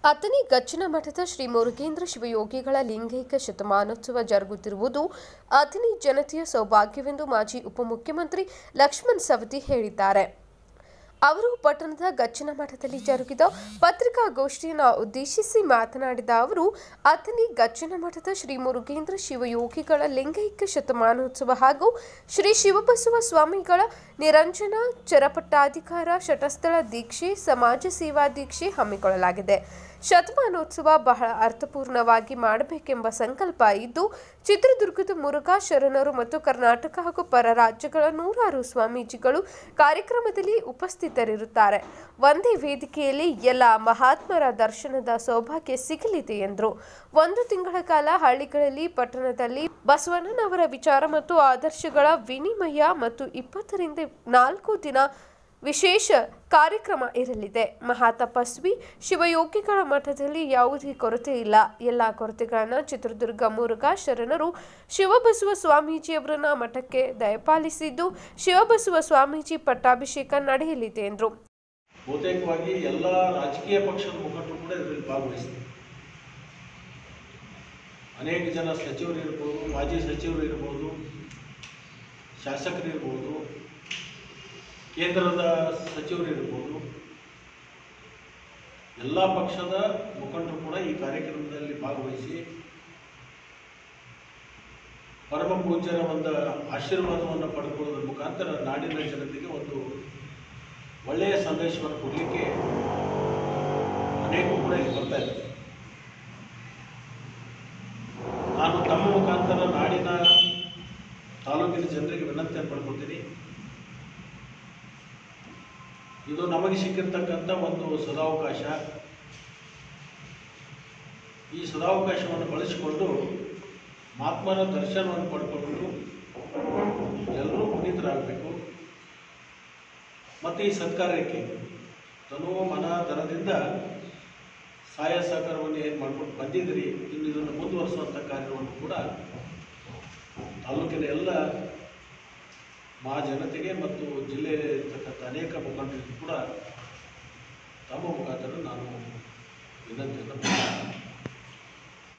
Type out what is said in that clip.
ಅಥಣಿ ಗಚ್ಚಿನ ಮಠದ ಶ್ರೀ ಮುರುಗೇಂದ್ರ ಶಿವಯೋಗಿಗಳ ಲಿಂಗೈಕ್ಯ ಶತಮಾನೋತ್ಸವ ಜರುಗುತ್ತಿರುವುದು ಅಥಣಿ ಜನತೆಯ ಸೌಭಾಗ್ಯವೆಂದು ಮಾಜಿ ಉಪಮುಖ್ಯಮಂತ್ರಿ ಲಕ್ಷ್ಮಣ್ ಸವದಿ ಹೇಳಿದ್ದಾರೆ ಅವರು ಪಟ್ಟಣದ ಗಚ್ಚಿನ ಮಠದಲ್ಲಿ ಜರುಗಿದ ಪತ್ರಿಕಾಗೋಷ್ಠಿಯನ್ನು ಉದ್ದೇಶಿಸಿ ಮಾತನಾಡಿದ ಅವರು ಅಥಣಿ ಗಚ್ಚಿನ ಮಠದ ಶ್ರೀ ಮುರುಗೇಂದ್ರ ಶಿವಯೋಗಿಗಳ ಲಿಂಗೈಕ್ಯ ಶತಮಾನೋತ್ಸವ ಹಾಗೂ ಶ್ರೀ ಶಿವಬಸವ ಸ್ವಾಮಿಗಳ ನಿರಂಜನ ಚರಪಟ್ಟಾಧಿಕಾರ ಶಟಸ್ಥಳ ದೀಕ್ಷೆ ಸಮಾಜ ಸೇವಾ ದೀಕ್ಷೆ ಹಮ್ಮಿಕೊಳ್ಳಲಾಗಿದೆ ಶತಮಾನೋತ್ಸವ ಬಹಳ ಅರ್ಥಪೂರ್ಣವಾಗಿ ಮಾಡಬೇಕೆಂಬ ಸಂಕಲ್ಪ ಇದ್ದು ಚಿತ್ರದುರ್ಗದ ಮುರುಘಾ ಶರಣರು ಮತ್ತು ಕರ್ನಾಟಕ ಹಾಗೂ ಪರ ರಾಜ್ಯಗಳ ನೂರಾರು ಸ್ವಾಮೀಜಿಗಳು ಕಾರ್ಯಕ್ರಮದಲ್ಲಿ ಉಪಸ್ಥಿತರಿರುತ್ತಾರೆ ಒಂದೇ ವೇದಿಕೆಯಲ್ಲಿ ಎಲ್ಲ ಮಹಾತ್ಮರ ದರ್ಶನದ ಸೌಭಾಗ್ಯ ಸಿಗಲಿದೆ ಎಂದರು ಒಂದು ತಿಂಗಳ ಕಾಲ ಹಳ್ಳಿಗಳಲ್ಲಿ ಪಟ್ಟಣದಲ್ಲಿ ಬಸವಣ್ಣನವರ ವಿಚಾರ ಮತ್ತು ಆದರ್ಶಗಳ ವಿನಿಮಯ ಮತ್ತು ಇಪ್ಪತ್ತರಿಂದ ನಾಲ್ಕು ದಿನ ವಿಶೇಷ ಕಾರ್ಯಕ್ರಮ ಇರಲಿದೆ ಮಹಾತಪಸ್ವಿ ಶಿವಯೋಗಿಗಳ ಮಠದಲ್ಲಿ ಯಾವುದೇ ಕೊರತೆ ಇಲ್ಲ ಎಲ್ಲ ಕೊರತೆಗಳನ್ನು ಚಿತ್ರದುರ್ಗ ಮುರುಘಾ ಶರಣರು ಶಿವಬಸವ ಸ್ವಾಮೀಜಿಯವರನ್ನ ಮಠಕ್ಕೆ ದಯಪಾಲಿಸಿದ್ದು ಶಿವಬಸವ ಸ್ವಾಮೀಜಿ ಪಟ್ಟಾಭಿಷೇಕ ನಡೆಯಲಿದೆ ಎಂದರು ಬಹುತೇಕವಾಗಿ ಎಲ್ಲ ರಾಜಕೀಯ ಪಕ್ಷದ ಮುಖಂಡರು ಕೂಡ ಇದರಲ್ಲಿ ಭಾಗವಹಿಸ್ತಾರೆ ಅನೇಕ ಜನ ಸಚಿವರು ಇರ್ಬೋದು ಮಾಜಿ ಸಚಿವರು ಇರ್ಬೋದು ಶಾಸಕರು ಇರ್ಬೋದು ಕೇಂದ್ರದ ಸಚಿವರು ಇರ್ಬೋದು ಎಲ್ಲ ಪಕ್ಷದ ಮುಖಂಡರು ಕೂಡ ಈ ಕಾರ್ಯಕ್ರಮದಲ್ಲಿ ಭಾಗವಹಿಸಿ ಪರಮ ಪೂಜ್ಯರ ಒಂದು ಆಶೀರ್ವಾದವನ್ನು ಪಡ್ಕೊಳ್ಳೋದ್ರ ಮುಖಾಂತರ ನಾಡಿನ ಜನತೆಗೆ ಒಂದು ಒಳ್ಳೆಯ ಸಂದೇಶವನ್ನು ಕೊಡಲಿಕ್ಕೆ ಅನೇಕರು ಕೂಡ ಇಲ್ಲಿ ಬರ್ತಾ ಇದ್ದಾರೆ ನಾನು ತಮ್ಮ ಮುಖಾಂತರ ನಾಡಿನ ತಾಲೂಕಿನ ಜನರಿಗೆ ವಿನಂತಿಯನ್ನು ಪಡ್ಕೊತೀನಿ ಇದು ನಮಗೆ ಸಿಕ್ಕಿರ್ತಕ್ಕಂಥ ಒಂದು ಸದಾವಕಾಶ ಈ ಸದಾವಕಾಶವನ್ನು ಬಳಸಿಕೊಂಡು ಮಹಾತ್ಮನ ದರ್ಶನವನ್ನು ಪಡ್ಕೊಂಡು ಎಲ್ಲರೂ ಪುನೀತರಾಗಬೇಕು ಮತ್ತು ಈ ಸತ್ಕಾರ್ಯಕ್ಕೆ ತನು ಮನ ಧನದಿಂದ ಸಹಾಯ ಸಹಕಾರವನ್ನು ಏನು ಮಾಡ್ಕೊಂಡು ಬಂದಿದ್ದೀರಿ ಇನ್ನು ಇದನ್ನು ಮುಂದುವರಿಸುವಂಥ ಕಾರ್ಯವನ್ನು ಕೂಡ ತಾಲೂಕಿನ ಎಲ್ಲ ಮಹಾಜನತೆಗೆ ಮತ್ತು ಜಿಲ್ಲೆಯಲ್ಲಿರ್ತಕ್ಕಂಥ ಅನೇಕ ಮುಖಂಡರಿಗೂ ಕೂಡ ತಮ್ಮ ಮುಖಾಂತರ ನಾನು ವಿನಂತಿಯನ್ನು ಮಾಡ್ತೀನಿ.